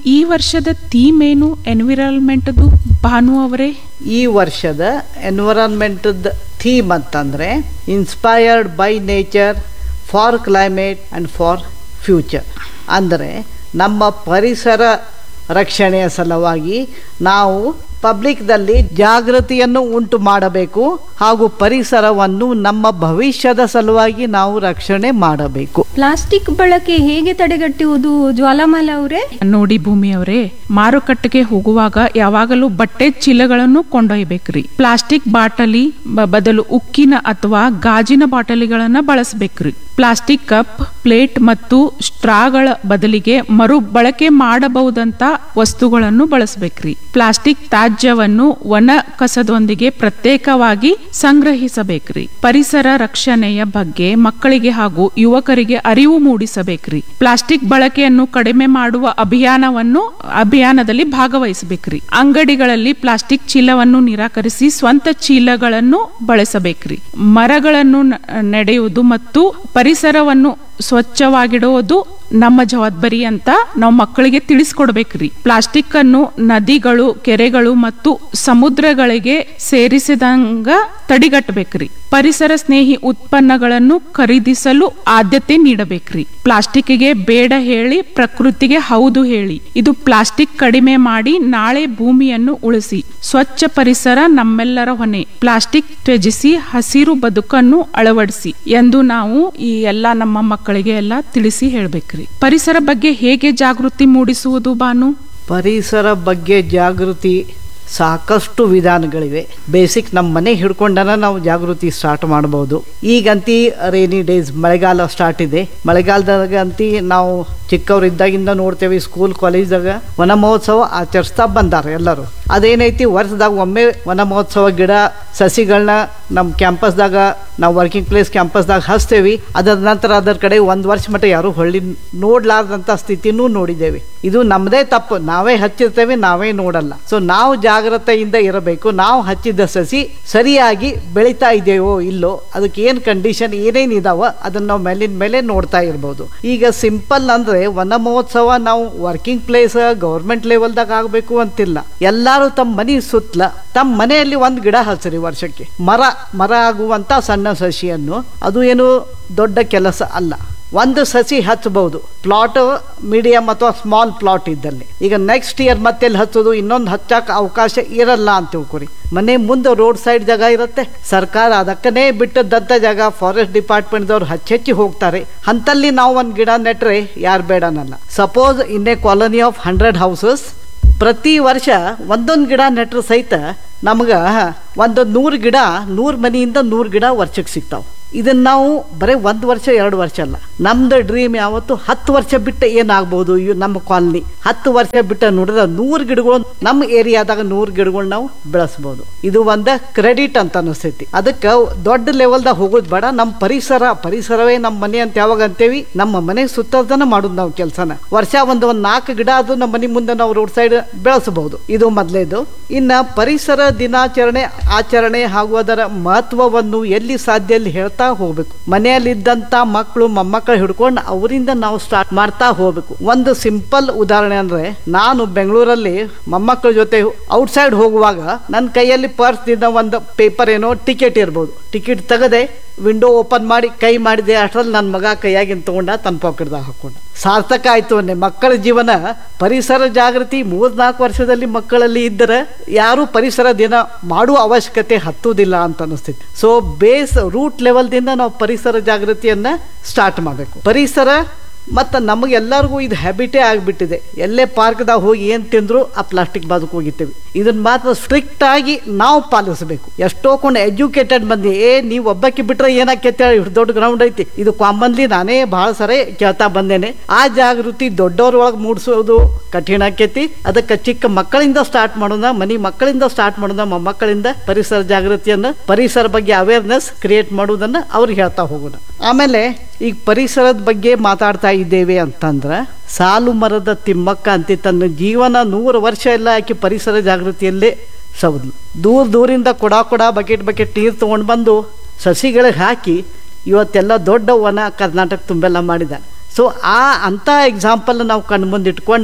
ಈ ವರ್ಷದ ಥೀಮ್ ಏನು ಎನ್ವಿರಾನ್ಮೆಂಟ್ದು ಭಾನು ಅವರೇ ಈ ವರ್ಷದ ಎನ್ವಿರಾನ್ಮೆಂಟದ ಥೀಮ್ ಅಂತಂದರೆ inspired by nature for climate and for future ಅಂದರೆ ನಮ್ಮ ಪರಿಸರ ರಕ್ಷಣೆಯ ಸಲುವಾಗಿ ನಾವು ಪಬ್ಲಿಕ್ದಲ್ಲಿ ಜಾಗೃತಿಯನ್ನು ಉಂಟು ಮಾಡಬೇಕು ಹಾಗೂ ಪರಿಸರವನ್ನು ನಮ್ಮ ಭವಿಷ್ಯದ ಸಲುವಾಗಿ ನಾವು ರಕ್ಷಣೆ ಮಾಡಬೇಕು ಪ್ಲಾಸ್ಟಿಕ್ ಬಳಕೆ ಹೇಗೆ ತಡೆಗಟ್ಟುವುದು ಜ್ವಾಲಾಮಾಲ ಅವರೇ ನೋಡಿ ಭೂಮಿ ಅವರೇ ಮಾರುಕಟ್ಟೆಗೆ ಹೋಗುವಾಗ ಯಾವಾಗಲೂ ಬಟ್ಟೆ ಚೀಲಗಳನ್ನು ಕೊಂಡೊಯ್ಬೇಕ್ರಿ ಪ್ಲಾಸ್ಟಿಕ್ ಬಾಟಲಿ ಬ- ಬದಲು ಉಕ್ಕಿನ ಅಥವಾ ಗಾಜಿನ ಬಾಟಲಿಗಳನ್ನ ಬಳಸಬೇಕ್ರಿ ಪ್ಲಾಸ್ಟಿಕ್ ಕಪ್ ಪ್ಲೇಟ್ ಮತ್ತು ಸ್ಟ್ರಾಗಳ ಬದಲಿಗೆ ಮರು ಬಳಕೆ ಮಾಡಬಹುದಂತ ವಸ್ತುಗಳನ್ನು ಬಳಸಬೇಕ್ರಿ ಪ್ಲಾಸ್ಟಿಕ್ ತ್ಯಾಜ್ಯವನ್ನು ವನ ಕಸದೊಂದಿಗೆ ಪ್ರತ್ಯೇಕವಾಗಿ ಸಂಗ್ರಹಿಸಬೇಕ್ರಿ ಪರಿಸರ ರಕ್ಷಣೆಯ ಬಗ್ಗೆ ಮಕ್ಕಳಿಗೆ ಹಾಗೂ ಯುವಕರಿಗೆ ಅರಿವು ಮೂಡಿಸಬೇಕ್ರಿ ಪ್ಲಾಸ್ಟಿಕ್ ಬಳಕೆಯನ್ನು ಕಡಿಮೆ ಮಾಡುವ ಅಭಿಯಾನವನ್ನು ಅಭಿಯಾನದಲ್ಲಿ ಭಾಗವಹಿಸಬೇಕ್ರಿ ಅಂಗಡಿಗಳಲ್ಲಿ ಪ್ಲಾಸ್ಟಿಕ್ ಚೀಲವನ್ನು ನಿರಾಕರಿಸಿ ಸ್ವಂತ ಚೀಲಗಳನ್ನು ಬಳಸಬೇಕ್ರಿ ಮರಗಳನ್ನು ನ- ನೆಡೆಯುವುದು ಮತ್ತು ಪರಿಸರವನ್ನು ಸ್ವಚ್ಛವಾಗಿಡುವುದು ನಮ್ಮ ಜವಾಬ್ದಾರಿ ಅಂತ ನಾವು ಮಕ್ಕಳಿಗೆ ತಿಳಿಸ್ಕೊಡ್ಬೇಕ್ರಿ ಪ್ಲಾಸ್ಟಿಕ್ ಅನ್ನು ನದಿಗಳು ಕೆರೆಗಳು ಮತ್ತು ಸಮುದ್ರಗಳಿಗೆ ಸೇರಿಸಿದಂಗ ತಡಿಗಟ್ಟಬೇಕ್ರಿ ಪರಿಸರ ಸ್ನೇಹಿ ಉತ್ಪನ್ನಗಳನ್ನು ಖರೀದಿಸಲು ಆದ್ಯತೆ ನೀಡಬೇಕ್ರಿ ಪ್ಲಾಸ್ಟಿಕ್ಗೆ ಬೇಡ ಹೇಳಿ ಪ್ರಕೃತಿಗೆ ಹೌದು ಹೇಳಿ ಇದು ಪ್ಲಾಸ್ಟಿಕ್ ಕಡಿಮೆ ಮಾಡಿ ನಾಳೆ ಭೂಮಿಯನ್ನು ಉಳಿಸಿ ಸ್ವಚ್ಛ ಪರಿಸರ ನಮ್ಮೆಲ್ಲರ ಹೊಣೆ ಪ್ಲಾಸ್ಟಿಕ್ ತ್ಯಜಿಸಿ ಹಸಿರು ಬದುಕನ್ನು ಅಳವಡಿಸಿ ಎಂದು ನಾವು ಈ ಎಲ್ಲ ನಮ್ಮ ಮಕ್ಕಳಿಗೆ ಎಲ್ಲ ತಿಳಿಸಿ ಹೇಳ್ಬೇಕ್ರಿ ಪರಿಸರ ಬಗ್ಗೆ ಹೇಗೆ ಜಾಗೃತಿ ಮೂಡಿಸುವುದು ಬಾನು ಪರಿಸರ ಬಗ್ಗೆ ಜಾಗೃತಿ ಸಾಕಷ್ಟು ವಿಧಾನಗಳಿವೆ ಬೇಸಿಕ್ ನಮ್ಮ ಮನೆ ಹಿಡ್ಕೊಂಡನ ನಾವು ಜಾಗೃತಿ ಸ್ಟಾರ್ಟ್ ಮಾಡ್ಬೋದು ಈಗಂತಿ ರೇನಿ ಡೇಸ್ ಮಳೆಗಾಲ ಸ್ಟಾರ್ಟ್ ಇದೆ ಮಳೆಗಾಲದಾಗ ಅಂತಿ ನಾವು ಚಿಕ್ಕವರಿದ್ದಾಗಿಂದ ನೋಡ್ತೇವೆ ಸ್ಕೂಲ್ ಕಾಲೇಜ್ದಾಗ ವನ ಮಹೋತ್ಸವ ಆಚರಿಸ್ತಾ ಬಂದಾರ ಎಲ್ಲರೂ ಅದೇನೈತಿ ವರ್ಷದಾಗ ಒಮ್ಮೆ ವನ ಮಹೋತ್ಸವ ಗಿಡ ಸಸಿಗಳನ್ನ ನಮ್ಮ ಕ್ಯಾಂಪಸ್ದಾಗ ನಾವು ವರ್ಕಿಂಗ್ ಪ್ಲೇಸ್ ಕ್ಯಾಂಪಸ್ದಾಗ ಹಚ್ತೇವಿ ಅದರ ನಂತರ ಅದರ ಕಡೆ ಒಂದು ವರ್ಷ ಮಟ್ಟ ಯಾರು ಹೊಳ್ಳಿ ನೋಡ್ಲಾರ್ದಂಥ ಸ್ಥಿತಿನೂ ನೋಡಿದ್ದೇವೆ ಇದು ನಮ್ಮದೇ ತಪ್ಪು ನಾವೇ ಹಚ್ಚಿರ್ತೇವೆ ನಾವೇ ನೋಡಲ್ಲ ಸೊ ನಾವು ಜಾಗ್ರತೆಯಿಂದ ಇರಬೇಕು ನಾವು ಹಚ್ಚಿದ ಸಸಿ ಸರಿಯಾಗಿ ಬೆಳೀತಾ ಇದೆಯೋ ಇಲ್ಲೋ ಅದಕ್ಕೆ ಏನು ಕಂಡೀಷನ್ ಏನೇನು ಇದಾವ ಅದನ್ನ ನಾವು ಮೇಲಿನ ಮೇಲೆ ನೋಡ್ತಾ ಇರ್ಬೋದು ಈಗ ಸಿಂಪಲ್ ಅಂದ್ರೆ ವನ ಮಹೋತ್ಸವ ನಾವು ವರ್ಕಿಂಗ್ ಪ್ಲೇಸ್ ಗೌರ್ಮೆಂಟ್ ಲೆವೆಲ್ದಾಗ ಆಗಬೇಕು ಅಂತಿಲ್ಲ ಎಲ್ಲರೂ ತಮ್ಮ ಮನೆ ಸುತ್ತಲ ತಮ್ಮ ಮನೆಯಲ್ಲಿ ಒಂದು ಗಿಡ ಹಚ್ಚ್ರಿ ವರ್ಷಕ್ಕೆ ಮರ ಮರ ಆಗುವಂತ ಸಣ್ಣ ಸಸಿಯನ್ನು ಅದು ಏನು ದೊಡ್ಡ ಕೆಲಸ ಅಲ್ಲ ಒಂದು ಸಸಿ ಹಚ್ಚಬಹುದು ಪ್ಲಾಟ್ ಮೀಡಿಯಂ ಅಥವಾ ಸ್ಮಾಲ್ ಪ್ಲಾಟ್ ಇದ್ದಲ್ಲಿ ಈಗ ನೆಕ್ಸ್ಟ್ ಇಯರ್ ಮತ್ತೆಲ್ಲಿ ಹಚ್ಚೋದು ಇನ್ನೊಂದು ಹಚ್ಚಕ್ಕೆ ಅವಕಾಶ ಇರಲ್ಲ ಅಂತ ತಿಳ್ಕೊರಿ ಮನೆ ಮುಂದೆ ರೋಡ್ ಸೈಡ್ ಜಾಗ ಇರುತ್ತೆ ಸರ್ಕಾರ ಅದಕ್ಕನೇ ಬಿಟ್ಟದ್ದಂಥ ಜಾಗ ಫಾರೆಸ್ಟ್ ಡಿಪಾರ್ಟ್ಮೆಂಟ್ದವ್ರು ಹಚ್ಚೆಚ್ಚಿ ಹೋಗ್ತಾರೆ ಅಂತಲ್ಲಿ ನಾವು ಒಂದು ಗಿಡ ನೆಟ್ರೆ ಯಾರು ಬೇಡನಲ್ಲ suppose in a colony of hundred houses ಪ್ರತಿ ವರ್ಷ ಒಂದೊಂದು ಗಿಡ ನೆಟ್ರು ಸಹಿತ ನಮ್ಗೆ ಒಂದು ನೂರು ಗಿಡ ನೂರು ಮನೆಯಿಂದ ನೂರು ಗಿಡ ವರ್ಷಕ್ಕೆ ಸಿಗ್ತಾವೆ ಇದನ್ನ ನಾವು ಬರೀ ಒಂದು ವರ್ಷ ಎರಡು ವರ್ಷ ಅಲ್ಲ ನಮ್ದು ಡ್ರೀಮ್ ಯಾವತ್ತು ಹತ್ತು ವರ್ಷ ಬಿಟ್ಟು ಏನಾಗ್ಬೋದು ಇವ್ ನಮ್ಮ ಕಾಲನಿ ಹತ್ತು ವರ್ಷ ಬಿಟ್ಟು ನೋಡಿದ್ರೆ ನೂರು ಗಿಡಗಳು ನಮ್ಮ ಏರಿಯಾದಾಗ ನೂರು ಗಿಡಗಳು ನಾವು ಬೆಳೆಸ್ಬೋದು ಇದು ಒಂದು ಕ್ರೆಡಿಟ್ ಅಂತ ಅನಿಸ್ತೈತಿ ಅದಕ್ಕೆ ದೊಡ್ಡ ಲೆವೆಲ್ದಾಗ ಹೋಗೋದು ಬೇಡ ನಮ್ಮ ಪರಿಸರ ಪರಿಸರವೇ ನಮ್ಮ ಮನೆ ಅಂತ ಯಾವಾಗ ಅಂತೇವಿ ನಮ್ಮ ಮನೆ ಸುತ್ತದನ್ನ ಮಾಡೋದು ನಾವು ಕೆಲಸನ ವರ್ಷ ಒಂದು ಒಂದು ನಾಲ್ಕು ಗಿಡ ಅದು ನಮ್ಮ ಮನೆ ಮುಂದೆ ನಾವು ರೋಡ್ ಸೈಡ್ ಬೆಳೆಸಬಹುದು ಇದು ಮೊದಲೇದು ಇನ್ನ ಪರಿಸರ ದಿನಾಚರಣೆ ಆಚರಣೆ ಹಾಗೂ ಅದರ ಮಹತ್ವವನ್ನು ಎಲ್ಲಿ ಸಾಧ್ಯ ಅಲ್ಲಿ ಹೇಳ್ತಾ ಹೋಗ್ಬೇಕು ಮನೆಯಲ್ಲಿದ್ದಂತ ಮಕ್ಕಳು ಮೊಮ್ಮಕ್ಕಳು ಹಿಡ್ಕೊಂಡು ಅವರಿಂದ ನಾವು ಸ್ಟಾರ್ಟ್ ಮಾಡ್ತಾ ಹೋಗ್ಬೇಕು ಒಂದು ಸಿಂಪಲ್ ಉದಾಹರಣೆ ಅಂದ್ರೆ ನಾನು ಬೆಂಗಳೂರಲ್ಲಿ ಮೊಮ್ಮಕ್ಕಳ ಜೊತೆ ಔಟ್ಸೈಡ್ ಹೋಗುವಾಗ ನನ್ನ ಕೈಯಲ್ಲಿ ಪರ್ಸ್ ದಿಂದ ಒಂದು ಪೇಪರ್ ಏನೋ ಟಿಕೆಟ್ ಇರ್ಬೋದು ಟಿಕೆಟ್ ತೆಗದೆ ವಿಂಡೋ ಓಪನ್ ಮಾಡಿ ಕೈ ಮಾಡಿದೆ ಅಷ್ಟರಲ್ಲಿ ನನ್ನ ಮಗ ಕೈಯಾಗಿನ ತಗೊಂಡ ತನ್ನ ಪಾಕೆಟ್ದಾಗ ಹಾಕೊಂಡ ಸಾರ್ಥಕ ಆಯ್ತು ಅನ್ನೆ ಮಕ್ಕಳ ಜೀವನ ಪರಿಸರ ಜಾಗೃತಿ ಮೂರ್ನಾಲ್ಕು ವರ್ಷದಲ್ಲಿ ಮಕ್ಕಳಲ್ಲಿ ಇದ್ದರೆ ಯಾರು ಪರಿಸರ ದಿನ ಮಾಡುವ ಅವಶ್ಯಕತೆ ಹತ್ತುವುದಿಲ್ಲ ಅಂತ ಅನಿಸ್ತೈತಿ ಸೊ ಬೇಸ್ ರೂಟ್ ಲೆವೆಲ್ದಿಂದ ನಾವು ಪರಿಸರ ಜಾಗೃತಿಯನ್ನ ಸ್ಟಾರ್ಟ್ ಮಾಡಬೇಕು ಪರಿಸರ ಮತ್ತು ನಮಗೆಲ್ಲರಿಗೂ ಇದು ಹ್ಯಾಬಿಟೇ ಆಗಿಬಿಟ್ಟಿದೆ ಎಲ್ಲೇ ಪಾರ್ಕ್ದಾಗ ಹೋಗಿ ಏನು ತಿಂದ್ರು ಆ ಪ್ಲಾಸ್ಟಿಕ್ ಬಾದಕ್ಕೆ ಹೋಗಿರ್ತೀವಿ ಇದನ್ನ ಮಾತ್ರ ಸ್ಟ್ರಿಕ್ಟ್ ಆಗಿ ನಾವು ಪಾಲಿಸಬೇಕು ಎಷ್ಟೋ ಕೊಂಡು ಎಜುಕೇಟೆಡ್ ಮಂದಿ ಏ ನೀವು ಒಬ್ಬಕ್ಕೆ ಬಿಟ್ರೆ ಏನಾಕೈತೆ ಇಷ್ಟು ದೊಡ್ಡ ಗ್ರೌಂಡ್ ಐತಿ ಇದು ಕಾಮನ್ಲಿ ನಾನೇ ಭಾಳ ಸರಿ ಕೇಳ್ತಾ ಬಂದೇನೆ ಆ ಜಾಗೃತಿ ದೊಡ್ಡವ್ರ ಒಳಗೆ ಮೂಡಿಸೋದು ಕಠಿಣ ಆಕೈತಿ ಅದಕ್ಕೆ ಚಿಕ್ಕ ಮಕ್ಕಳಿಂದ ಸ್ಟಾರ್ಟ್ ಮಾಡೋಣ ಮನಿ ಮಕ್ಕಳಿಂದ ಸ್ಟಾರ್ಟ್ ಮಾಡೋಣ ಮೊಮ್ಮಕ್ಕಳಿಂದ ಪರಿಸರ ಜಾಗೃತಿಯನ್ನ ಪರಿಸರ ಬಗ್ಗೆ ಅವೇರ್ನೆಸ್ ಕ್ರಿಯೇಟ್ ಮಾಡೋದನ್ನ ಅವ್ರಿಗೆ ಹೇಳ್ತಾ ಹೋಗೋಣ ಆಮೇಲೆ ಈಗ ಪರಿಸರದ ಬಗ್ಗೆ ಮಾತಾಡ್ತಾ ಇದ್ದೇವೆ ಅಂತಂದ್ರೆ ಸಾಲು ಮರದ ತಿಮ್ಮಕ್ಕ ಅಂತ ತನ್ನ ಜೀವನ ನೂರು ವರ್ಷ ಎಲ್ಲ ಆಕೆ ಪರಿಸರ ಜಾಗೃತಿಯಲ್ಲೇ ಸೌದ್ಲು ದೂರ ದೂರಿಂದ ಕೊಡ ಕೊಡ ಬಕೆಟ್ ಬಕೆಟ್ ನೀರು ತೊಗೊಂಡು ಬಂದು ಸಸಿಗಳಿಗೆ ಹಾಕಿ ಇವತ್ತೆಲ್ಲ ದೊಡ್ಡ ವನ ಕರ್ನಾಟಕ ತುಂಬೆಲ್ಲ ಮಾಡಿದ್ದಾರೆ ಸೊ ಆ ಅಂಥ ಎಕ್ಸಾಂಪಲ್ ನಾವು ಕಣ್ಣು ಮುಂದೆ ಇಟ್ಕೊಂಡು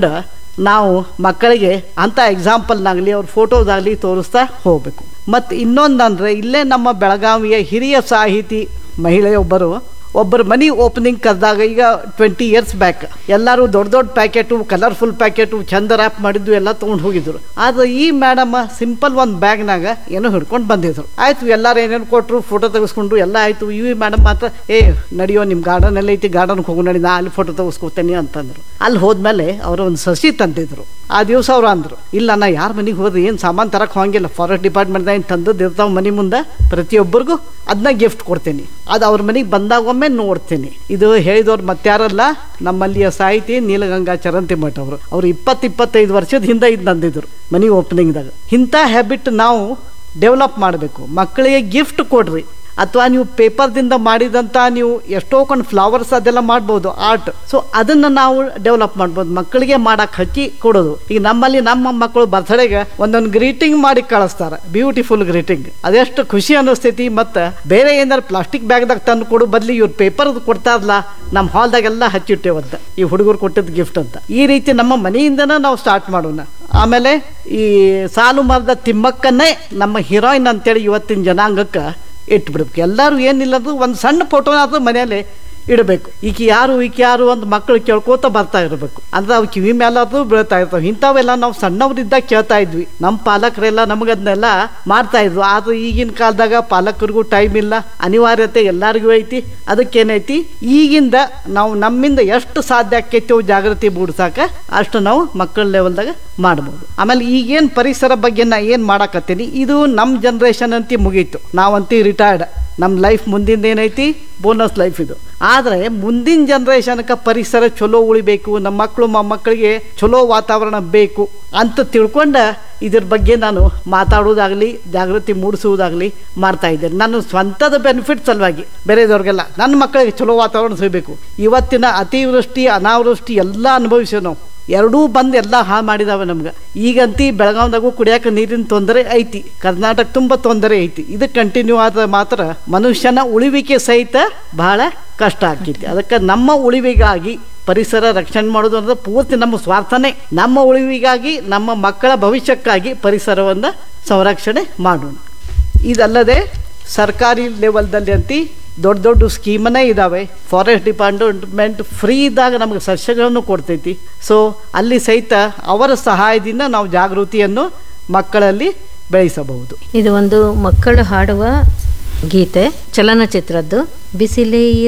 ನಾವು ಮಕ್ಕಳಿಗೆ ಅಂತ ಎಕ್ಸಾಂಪಲ್ನಾಗಲಿ ಅವ್ರ ಫೋಟೋದಾಗಲಿ ತೋರಿಸ್ತಾ ಹೋಗಬೇಕು ಮತ್ತು ಇನ್ನೊಂದಂದರೆ ಇಲ್ಲೇ ನಮ್ಮ ಬೆಳಗಾವಿಯ ಹಿರಿಯ ಸಾಹಿತಿ ಮಹಿಳೆಯೊಬ್ಬರು ಒಬ್ಬರು ಮನಿ ಓಪನಿಂಗ್ ಕರೆದಾಗ ಈಗ ಟ್ವೆಂಟಿ ಇಯರ್ಸ್ ಬ್ಯಾಕ್ ಎಲ್ಲರೂ ದೊಡ್ಡ ದೊಡ್ಡ ಪ್ಯಾಕೆಟು ಕಲರ್ಫುಲ್ ಪ್ಯಾಕೆಟು ಚಂದ ರ್ಯಾಪ್ ಮಾಡಿದ್ದು ಎಲ್ಲ ತೊಗೊಂಡು ಹೋಗಿದ್ರು ಆದ್ರೆ ಈ ಮೇಡಮ್ ಸಿಂಪಲ್ ಒಂದು ಬ್ಯಾಗ್ನಾಗ ಏನೋ ಹಿಡ್ಕೊಂಡು ಬಂದಿದ್ರು ಆಯ್ತು ಎಲ್ಲರೂ ಏನೇನು ಕೊಟ್ಟರು ಫೋಟೋ ತೆಗೆಸ್ಕೊಂಡ್ರು ಎಲ್ಲ ಆಯ್ತು ಈ ಮೇಡಮ್ ಮಾತ್ರ ಏ ನಡಿಯೋ ನಿಮ್ಮ ಗಾರ್ಡನ್ ಎಲ್ಲ ಐತಿ ಗಾರ್ಡನ್ಗೆ ಹೋಗು ನಡಿ ನಾ ಅಲ್ಲಿ ಫೋಟೋ ತೆಗೆಸ್ಕೊತೇನೆ ಅಂತಂದ್ರು ಅಲ್ಲಿ ಹೋದ್ಮೇಲೆ ಅವರು ಒಂದು ಸಸಿ ತಂದಿದ್ರು ಆ ದಿವಸ ಅವ್ರು ಅಂದ್ರು ಇಲ್ಲ ನಾ ಯಾರ ಮನೆಗೆ ಹೋದ್ರೆ ಏನು ಸಾಮಾನು ತರಕ್ಕೆ ಹೋಗಿಲ್ಲ ಫಾರೆಸ್ಟ್ ಡಿಪಾರ್ಟ್ಮೆಂಟ್ದಾಗ ಏನು ತಂದದ್ದು ಇರ್ತಾವ ಮನೆ ಮುಂದೆ ಪ್ರತಿಯೊಬ್ಬರಿಗೂ ಅದನ್ನ ಗಿಫ್ಟ್ ಕೊಡ್ತೀನಿ ಅದು ಅವ್ರ ಮನೆಗೆ ಬಂದಾಗ ಒಮ್ಮೆ ನೋಡ್ತೀನಿ ಇದು ಹೇಳಿದವ್ರು ಮತ್ತಾರಲ್ಲ ನಮ್ಮಲ್ಲಿಯ ಸಾಹಿತಿ ನೀಲಗಂಗಾ ಚರಂತಿ ಮಠ ಅವರು ಅವ್ರು ಇಪ್ಪತ್ತು ಇಪ್ಪತ್ತೈದು ವರ್ಷದ ಹಿಂದೆ ಇದು ನಂದಿದ್ರು ಮನೆ ಓಪನಿಂಗ್ದಾಗ ಇಂಥ ಹ್ಯಾಬಿಟ್ ನಾವು ಡೆವಲಪ್ ಮಾಡಬೇಕು ಮಕ್ಕಳಿಗೆ ಗಿಫ್ಟ್ ಕೊಡ್ರಿ ಅಥವಾ ನೀವು ಪೇಪರ್ದಿಂದ ಮಾಡಿದಂಥ ನೀವು ಎಷ್ಟೋ ಕೊಂಡು ಫ್ಲವರ್ಸ್ ಅದೆಲ್ಲ ಮಾಡ್ಬೋದು ಆರ್ಟ್ ಸೊ ಅದನ್ನು ನಾವು ಡೆವಲಪ್ ಮಾಡ್ಬೋದು ಮಕ್ಕಳಿಗೆ ಮಾಡಕ್ಕೆ ಹಚ್ಚಿ ಕೊಡೋದು ಈಗ ನಮ್ಮಲ್ಲಿ ನಮ್ಮ ಮಕ್ಕಳು ಬರ್ತ್ಡೇಗೆ ಒಂದೊಂದು ಗ್ರೀಟಿಂಗ್ ಮಾಡಿ ಕಳಿಸ್ತಾರೆ ಬ್ಯೂಟಿಫುಲ್ ಗ್ರೀಟಿಂಗ್ ಅದೆಷ್ಟು ಖುಷಿ ಅನ್ನಿಸ್ತೈತಿ ಮತ್ತು ಬೇರೆ ಏನಾರು ಪ್ಲಾಸ್ಟಿಕ್ ಬ್ಯಾಗ್ದಾಗ ತಂದು ಕೊಡು ಬದಲಿ ಇವ್ರು ಪೇಪರ್ ಕೊಡ್ತಾರಲ್ಲ ನಮ್ಮ ಹಾಲ್ದಾಗೆಲ್ಲ ಹಚ್ಚಿಟ್ಟೇವಂತ ಈ ಹುಡುಗರು ಕೊಟ್ಟಿದ್ದು ಗಿಫ್ಟ್ ಅಂತ ಈ ರೀತಿ ನಮ್ಮ ಮನೆಯಿಂದನೇ ನಾವು ಸ್ಟಾರ್ಟ್ ಮಾಡೋಣ ಆಮೇಲೆ ಈ ಸಾಲು ಮರದ ತಿಮ್ಮಕ್ಕನ್ನೇ ನಮ್ಮ ಹೀರೋಯಿನ್ ಅಂತೇಳಿ ಇವತ್ತಿನ ಜನಾಂಗಕ್ಕೆ ಇಟ್ಬಿಡ್ಬೇಕು ಎಲ್ಲರೂ ಏನಿಲ್ಲದ್ರು ಒಂದು ಸಣ್ಣ ಫೋಟೋನಾದ್ರೂ ಮನೆಯಲ್ಲಿ ಇಡಬೇಕು ಈಕೆ ಯಾರು ಈಕೆ ಯಾರು ಅಂತ ಮಕ್ಕಳು ಕೇಳ್ಕೋತ ಬರ್ತಾ ಇರಬೇಕು ಅಂದ್ರೆ ಅವು ಕಿವಿ ಮೇಲಾದ್ರೂ ಬೀಳ್ತಾ ಇರ್ತಾವೆ ಇಂಥವೆಲ್ಲ ನಾವು ಸಣ್ಣವರಿದ್ದಾಗ ಕೇಳ್ತಾ ಇದ್ವಿ ನಮ್ಮ ಪಾಲಕರೆಲ್ಲ ನಮಗೆ ಅದನ್ನೆಲ್ಲ ಮಾಡ್ತಾ ಇದ್ವು ಆದ್ರೆ ಈಗಿನ ಕಾಲದಾಗ ಪಾಲಕರಿಗೂ ಟೈಮ್ ಇಲ್ಲ ಅನಿವಾರ್ಯತೆ ಎಲ್ಲರಿಗೂ ಐತಿ ಅದಕ್ಕೇನೈತಿ ಈಗಿಂದ ನಾವು ನಮ್ಮಿಂದ ಎಷ್ಟು ಸಾಧ್ಯ ಆಕೈತಿ ಅವು ಜಾಗೃತಿ ಮೂಡ್ಸಾಕ ಅಷ್ಟು ನಾವು ಮಕ್ಕಳ ಲೆವೆಲ್ದಾಗ ಮಾಡ್ಬೋದು ಆಮೇಲೆ ಈಗೇನು ಪರಿಸರ ಬಗ್ಗೆ ನಾ ಏನು ಮಾಡಾಕತ್ತೀನಿ ಇದು ನಮ್ಮ ಜನ್ರೇಷನ್ ಅಂತ ಮುಗೀತು ನಾವಂತಿ ರಿಟೈರ್ಡ್ ನಮ್ಮ ಲೈಫ್ ಮುಂದಿಂದ ಏನೈತಿ ಬೋನಸ್ ಲೈಫ್ ಇದು ಆದರೆ ಮುಂದಿನ ಜನ್ರೇಷನ್ಗೆ ಪರಿಸರ ಚಲೋ ಉಳಿಬೇಕು ನಮ್ಮ ಮಕ್ಕಳು ಮೊಮ್ಮಕ್ಕಳಿಗೆ ಚಲೋ ವಾತಾವರಣ ಬೇಕು ಅಂತ ತಿಳ್ಕೊಂಡ ಇದ್ರ ಬಗ್ಗೆ ನಾನು ಮಾತಾಡೋದಾಗಲಿ ಜಾಗೃತಿ ಮೂಡಿಸುವುದಾಗಲಿ ಮಾಡ್ತಾ ಇದ್ದೇನೆ ನಾನು ಸ್ವಂತದ ಬೆನಿಫಿಟ್ ಸಲುವಾಗಿ ಬೇರೆದವ್ರಿಗೆಲ್ಲ ನನ್ನ ಮಕ್ಕಳಿಗೆ ಚಲೋ ವಾತಾವರಣ ಸಿಗಬೇಕು ಇವತ್ತಿನ ಅತಿವೃಷ್ಟಿ ಅನಾವೃಷ್ಟಿ ಎಲ್ಲ ಅನುಭವಿಸೋ ನಾವು ಎರಡೂ ಬಂದು ಎಲ್ಲ ಹಾಳು ಮಾಡಿದಾವೆ ನಮ್ಗೆ ಈಗಂತಿ ಬೆಳಗಾವ್ದಾಗೂ ಕುಡಿಯೋಕೆ ನೀರಿನ ತೊಂದರೆ ಐತಿ ಕರ್ನಾಟಕ ತುಂಬ ತೊಂದರೆ ಐತಿ ಇದು ಕಂಟಿನ್ಯೂ ಆದ ಮಾತ್ರ ಮನುಷ್ಯನ ಉಳಿವಿಕೆ ಸಹಿತ ಬಹಳ ಕಷ್ಟ ಆಕೈತಿ ಅದಕ್ಕೆ ನಮ್ಮ ಉಳಿವಿಗಾಗಿ ಪರಿಸರ ರಕ್ಷಣೆ ಮಾಡೋದು ಅಂದ್ರೆ ಪೂರ್ತಿ ನಮ್ಮ ಸ್ವಾರ್ಥನೇ ನಮ್ಮ ಉಳಿವಿಗಾಗಿ ನಮ್ಮ ಮಕ್ಕಳ ಭವಿಷ್ಯಕ್ಕಾಗಿ ಪರಿಸರವನ್ನು ಸಂರಕ್ಷಣೆ ಮಾಡೋಣ ಇದಲ್ಲದೆ ಸರ್ಕಾರಿ ಲೆವೆಲ್ದಲ್ಲಿ ಅಂತಿ ದೊಡ್ಡ ದೊಡ್ಡ ಸ್ಕೀಮನೇ ಇದ್ದಾವೆ ಫಾರೆಸ್ಟ್ ಡಿಪಾರ್ಟ್ಮೆಂಟ್ ಫ್ರೀ ಇದ್ದಾಗ ನಮಗೆ ಸಸ್ಯಗಳನ್ನು ಕೊಡ್ತೈತಿ ಸೊ ಅಲ್ಲಿ ಸಹಿತ ಅವರ ಸಹಾಯದಿಂದ ನಾವು ಜಾಗೃತಿಯನ್ನು ಮಕ್ಕಳಲ್ಲಿ ಬೆಳೆಸಬಹುದು ಇದು ಒಂದು ಮಕ್ಕಳು ಹಾಡುವ ಗೀತೆ ಚಲನಚಿತ್ರದ್ದು ಬಿಸಿಲೇ